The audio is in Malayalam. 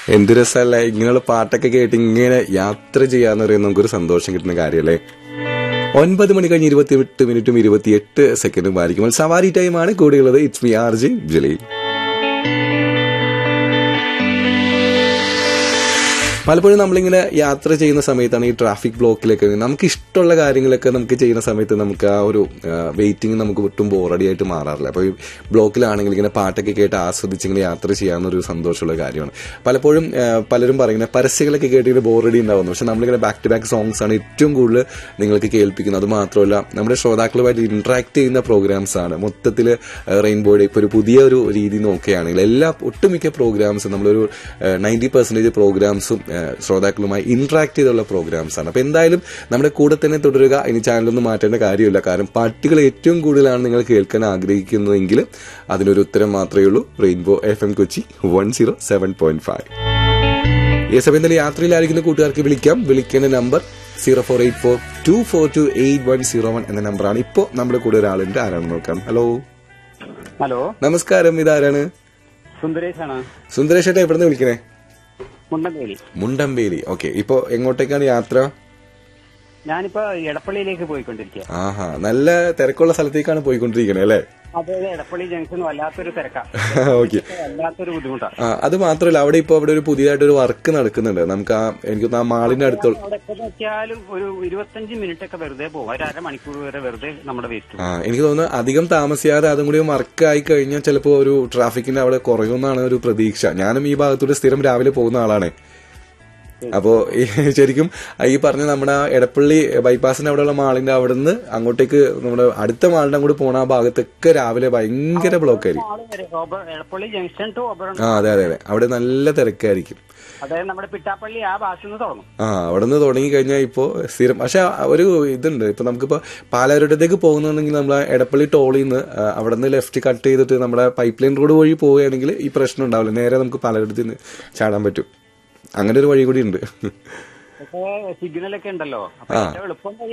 എന്ത് രസമല്ലേ ഇങ്ങനെയുള്ള പാട്ടൊക്കെ കേട്ട് ഇങ്ങനെ യാത്ര ചെയ്യാന്ന് പറയുന്നത് നമുക്കൊരു സന്തോഷം കിട്ടുന്ന കാര്യമല്ലേ ഒൻപത് മണി കഴിഞ്ഞ് ഇരുപത്തി എട്ട് മിനിറ്റും ഇരുപത്തിയെട്ട് സെക്കൻഡും ആയിരിക്കുമ്പോൾ സവാരി ടൈമാണ് കൂടെയുള്ളത് it's me R J Jaleel പലപ്പോഴും നമ്മളിങ്ങനെ യാത്ര ചെയ്യുന്ന സമയത്താണ് ഈ ട്രാഫിക് ബ്ലോക്കിലൊക്കെ നമുക്ക് ഇഷ്ടമുള്ള കാര്യങ്ങളൊക്കെ നമുക്ക് ചെയ്യുന്ന സമയത്ത് നമുക്ക് ആ ഒരു വെയിറ്റിംഗ് നമുക്ക് ഒട്ടും ബോറടി ആയിട്ട് മാറാറില്ല അപ്പോൾ ഈ ബ്ലോക്കിലാണെങ്കിൽ ഇങ്ങനെ പാട്ടൊക്കെ കേട്ട് ആസ്വദിച്ച് ഇങ്ങനെ യാത്ര ചെയ്യാവുന്നൊരു സന്തോഷമുള്ള കാര്യമാണ് പലപ്പോഴും ആ, പലരും പറയുന്നത് പരസ്യങ്ങളൊക്കെ കേട്ടിട്ട് ബോറടി ഉണ്ടാവുന്നു പക്ഷെ നമ്മളിങ്ങനെ ബാക്ക് ടു ബാക്ക് സോങ്സ് ആണ് ഏറ്റവും കൂടുതൽ നിങ്ങൾക്ക് കേൾപ്പിക്കുന്നത് അത് മാത്രമല്ല നമ്മുടെ ശ്രോതാക്കളുമായിട്ട് ഇന്ററാക്ട് ചെയ്യുന്ന പ്രോഗ്രാംസ് ആണ് മൊത്തത്തിൽ റെയിൻബോയുടെ ഇപ്പോൾ ഒരു പുതിയ ഒരു രീതി നോക്കുകയാണെങ്കിൽ എല്ലാ ഒട്ടുമിക്ക പ്രോഗ്രാംസും നമ്മളൊരു നയൻറ്റി പെർസെൻറ്റേജ് പ്രോഗ്രാംസും ശ്രോതാക്കളുമായി ഇന്ററാക്ട് ചെയ്തുള്ള പ്രോഗ്രാംസ് ആണ് അപ്പോൾ എന്തായാലും നമ്മുടെ കൂടെ തന്നെ തുടരുക ഇനി ചാനലൊന്നും മാറ്റേണ്ട കാര്യമില്ല കാരണം പാട്ടുകൾ ഏറ്റവും കൂടുതലാണ് നിങ്ങൾ കേൾക്കാൻ ആഗ്രഹിക്കുന്നതെങ്കിൽ അതിനൊരു ഉത്തരം മാത്രമേ ഉള്ളൂ rainbow F M Kochi one zero seven point five ഈ സമയത്ത് യാത്രയിലായിരിക്കുന്ന കൂട്ടുകാർക്ക് വിളിക്കാം വിളിക്കേണ്ട number zero four eight four two four two eight one zero one എന്ന നമ്പറാണ് ഇപ്പോൾ നമ്മുടെ കൂടെ ഒരാളുണ്ട് ആരാണെന്ന് നോക്കാം ഹലോ ഹലോ നമസ്കാരം ഇതാരാണ് സുന്ദരേശാണ് സുന്ദരേഷ് ഏട്ടാ എവിടെ നിന്ന് വിളിക്കണേ മുണ്ടമ്പേലി മുണ്ടമ്പേലി ഓക്കെ ഇപ്പൊ എങ്ങോട്ടേക്കാണ് യാത്ര ഞാനിപ്പോ എടപ്പള്ളിയിലേക്ക് പോയിക്കൊണ്ടിരിക്കുക ആഹാ നല്ല തിരക്കുള്ള സ്ഥലത്തേക്കാണ് പോയിക്കൊണ്ടിരിക്കണേ അല്ലേ അതെ എടപ്പള്ളി ജംഗ്ഷൻ വല്ലാത്തൊരു തിരക്കാ ഓക്കെ വല്ലാത്തൊരു ബുദ്ധിമുട്ടാ ആ അത് മാത്രമല്ല അവിടെ ഇപ്പൊ അവിടെ ഒരു പുതിയതായിട്ട് ഒരു വർക്ക് നടക്കുന്നുണ്ട് നമുക്ക് ആ എനിക്ക് തോന്നുന്നു ആ മാളിന്റെ അടുത്തുള്ള അവിടെ എപ്പോ നോക്കിയാലും ഒരു ഇരുപത്തഞ്ച് മിനിറ്റ് ഒക്കെ വെറുതെ പോകും ഒരു അരമണിക്കൂർ വരെ വെറുതെ നമ്മുടെ വേസ്റ്റ് ആ എനിക്ക് തോന്നുന്നു അധികം താമസിയാതെ അതും കൂടി വർക്ക് ആയി കഴിഞ്ഞാൽ ചിലപ്പോൾ ഒരു ട്രാഫിക്കിന്റെ അവിടെ കുറയുമെന്നാണ് ഒരു പ്രതീക്ഷ ഞാനും ഈ ഭാഗത്തൂടെ സ്ഥിരം രാവിലെ പോകുന്ന ആളാണ് അപ്പോ ഈ ശരിക്കും ഈ പറഞ്ഞ നമ്മുടെ ആ എടപ്പള്ളി ബൈപ്പാസിന്റെ അവിടെയുള്ള മാളിന്റെ അവിടെ നിന്ന് അങ്ങോട്ടേക്ക് നമ്മുടെ അടുത്ത മാളിന്റെ അങ്ങോട്ട് പോണ ആ ഭാഗത്തൊക്കെ രാവിലെ ഭയങ്കര ബ്ലോക്ക് ആയിരിക്കും ആള് വരെ ഓബർ- എടപ്പള്ളി ജംഗ്ഷൻ ടു ഓബറൺ ആ അതെ അതെ അതെ അവിടെ നല്ല തിരക്കായിരിക്കും അതായത് നമ്മുടെ പിട്ടാപ്പള്ളി ആ ഭാഗത്ത് നിന്ന് തുടങ്ങും ആ അവിടെ നിന്ന് തുടങ്ങി കഴിഞ്ഞാൽ ഇപ്പോൾ സ്ഥിരം പക്ഷെ ഒരു ഇതുണ്ട് ഇപ്പൊ നമുക്കിപ്പോ പാലാരിടത്തേക്ക് പോകുന്നുണ്ടെങ്കിൽ നമ്മൾ എടപ്പള്ളി ടോളിൽ നിന്ന് ആ, അവിടെ നിന്ന് ലെഫ്റ്റ് കട്ട് ചെയ്തിട്ട് നമ്മുടെ പൈപ്പ് ലൈൻ റോഡ് വഴി പോവുകയാണെങ്കിൽ ഈ പ്രശ്നം ഉണ്ടാവില്ല നേരെ നമുക്ക് പാലാരിടത്തിൽ നിന്ന് ചാടാൻ പറ്റും അങ്ങനെ ഒരു വഴി കൂടി ഉണ്ട് പക്ഷേ സിഗ്നലൊക്കെ ഉണ്ടല്ലോ അപ്പൊ ആ. ഏറ്റവും എളുപ്പം വഴി